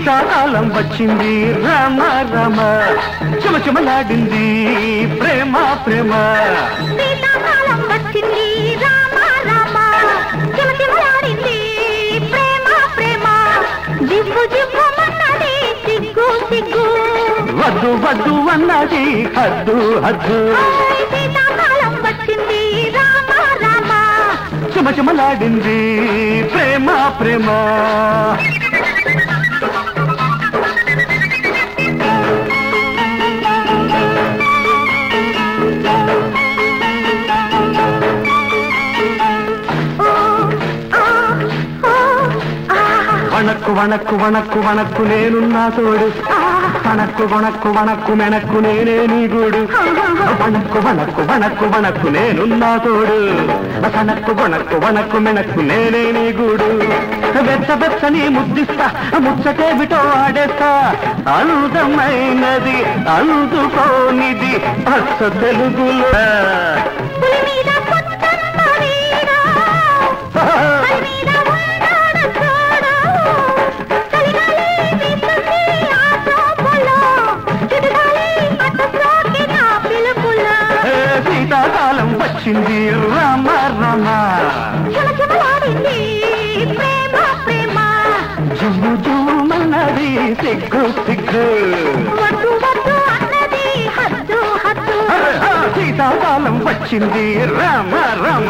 శీతాకాలం వచ్చింది రామ రామ చెమచెమలాడింది ప్రేమ ప్రేమ శీతాకాలం వచ్చింది రామ రామ చిమచిమలాడింది ప్రేమ ప్రేమ జివ్వు జివ్వు మన్నది సిగ్గు సిగ్గు వద్దు వద్దు అన్నది హద్దు హద్దు ఓయ్ శీతాకాలం వచ్చింది రామ రామ చెమచెమలాడింది ప్రేమ ప్రేమ ఓ ఆ ఓ ఆ వణక్కు వణక్కు వణక్కు వణక్కు నేనున్నా తోడు వణక్కు వణక్కు వణక్కు మెనక్కు నేనే నీ గూడు వణక్కు వణక్కు వణక్కు వణక్కు నేనున్నా తోడు వణక్కు వణక్కు వణక్కు మెనక్కు నేనే నీ గూడు వెచ్చ వెచ్చని ముద్దిస్తా ముచ్చటేమిటో ఆడేస్తా అందమైనది అందుకోనిది అస్స తెలుగులో పులి మీద కొత్తమ్మ వీరా పై మీద ఉన్నాడు చూడు చలిగాలి వీస్తుంది ఆ చూపులో చిరుగాలి అటు సోకిన పిలుపులో ఏ శీతాకాలం వచ్చింది రామ రామ చెమచెమలాడింది ప్రేమ ప్రేమ జుమ్ము జుమ్మన్నది సిగ్గు సిగ్గు వద్దు వద్దు అన్నది హద్దు హద్దు శీతాకాలం వచ్చింది రామ రామ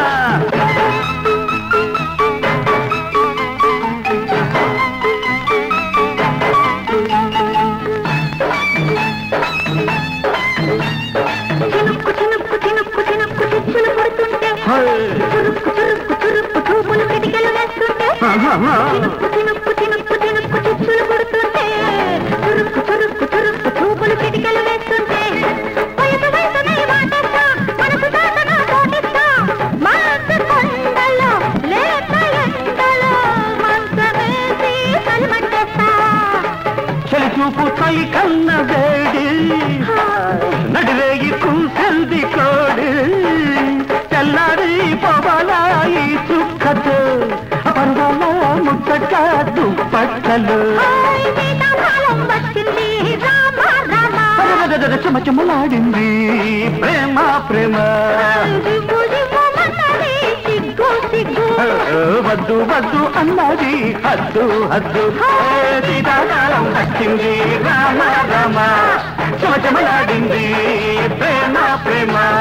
చినుక్కు చినుక్కు చినుక్కు చినుక్కు చిచ్చులు పడుతుంటే చురుక్కు చురుక్కు చురుక్కు చూపులు కిటికలు వేస్తుంటే చినుక్కు చినుక్కు చినుక్కు చినుక్కు చిచ్చులు పడుతుంటే చురుక్కు చురుక్కు చురుక్కు చూపులు కిటికలు వేస్తుంటే వయసు వయసునే వాటేస్తా మనసు దాటన తోటిస్తా మనసు కొండలో లేత ఎండలో మంచమేసి కలిమంటేస్తా చలి చూపు చలి కన్న వేడి నడిరేగి కూసెల్ది కోడి తెల్లారి పోవాలాయి చుక్కతో పర్వాల ముచ్చట దుప్పట్టలు హాయ్ శీతాకాలం వచ్చింది రామ రామ చెమచెమలాడింది ప్రేమ ప్రేమ జివ్వు జివ్వు మన్నది సిగ్గు సిగ్గు వద్దు వద్దు అన్నది హద్దు హద్దు ఏ సీతాకాలం వచ్చింది రామ రామ చెమచెమలాడింది ప్రేమ ప్రేమ